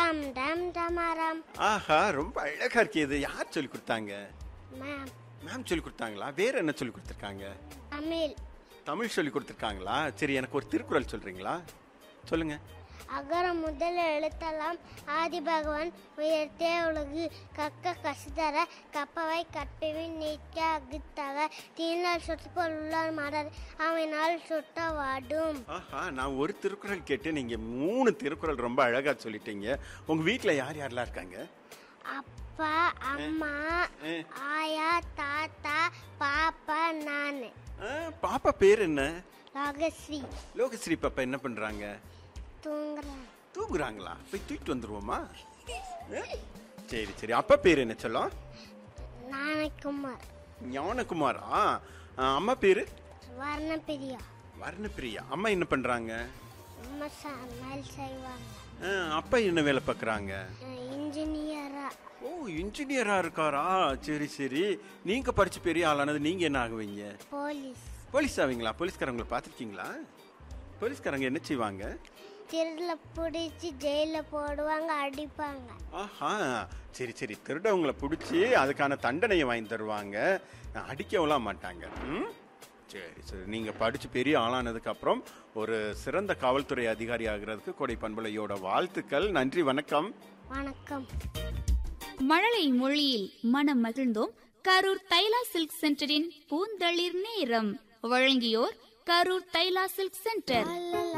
டம் டம் டமாரம் ஆஹா ரொம்ப அழகா இருக்கே இது யார் சொல்லி கொடுத்தாங்க மேம் மேம் சொல்லி கொடுத்தாங்களா வேற என்ன சொல்லி கொடுத்துருக்காங்க தமிழ் தமிழ் சொல்லி கொடுத்துருக்காங்களா சரி எனக்கு ஒரு திருக்குறள் சொல்றீங்களா சொல்லுங்க அகர முதல் எழுத்தெல்லாம் ஆதி பகவான் உயர்த்தே உலகு கக்க கசுதர கப்பவை கற்பவை நீக்க அகுத்தக தீனால் சொற்பொல் உள்ளார் மடர் அவனால் சுட்ட வாடும் ஆஹா நான் ஒரு திருக்குறள் கேட்டு நீங்க மூணு திருக்குறள் ரொம்ப அழகா சொல்லிட்டீங்க உங்க வீட்ல யார் யாரெல்லாம் இருக்காங்க அப்பா அம்மா ஆ. ஆயா தாத்தா பாப்பா நான் ஆ, பாப்பா பேர் என்ன ராகஸ்ரீ லோகஸ்ரீ பாப்பா என்ன பண்றாங்க தூங்குறேன் தூங்குறாங்களா போய் தூக்கிட்டு வந்துருவோமா ஆ? சரி சரி அப்பா பேர் என்ன சொல்லும் நாணக்குமார் ஞானகுமாரா ஆ, அம்மா பேரு வர்ணப்பிரியா வர்ணப்பிரியா அம்மா என்ன பண்றாங்க அம்மா சமையல் செய்வாங்க ஆ, அப்பா என்ன வேலை பார்க்கறாங்க இன்ஜினியரா ஓ இன்ஜினியரா இருக்காரா சரி சரி நீங்க படிச்சு பெரிய ஆளானது நீங்க என்ன ஆகுவீங்க போலீஸ் போலீஸ் ஆவீங்களா போலீஸ்காரங்களை பார்த்துருக்கீங்களா போலீஸ்காரங்க என்ன செய்வாங்க திருல பிடிச்சி ஜெயில போடுவாங்க அடிப்பாங்க ஆஹா சரி சரி திருடவங்களை பிடிச்சி அதுக்கான தண்டனையை வாங்கி தருவாங்க அடிக்கவும் மாட்டாங்க ம்? சரி சரி நீங்க படிச்சு பெரிய ஆளானதுக்கு அப்புறம் ஒரு சிறந்த காவல்துறை அதிகாரி ஆகிறதுக்கு கொடை பண்பலையோட வாழ்த்துக்கள் நன்றி வணக்கம் வணக்கம் மழலை மொழியில் மனம் மகிழ்ந்தோம் கரூர் தைலா சில்க் சென்டரின் பூந்தளிர் நேரம் வழங்கியோர் கரூர் தைலா சில்க் சென்டர்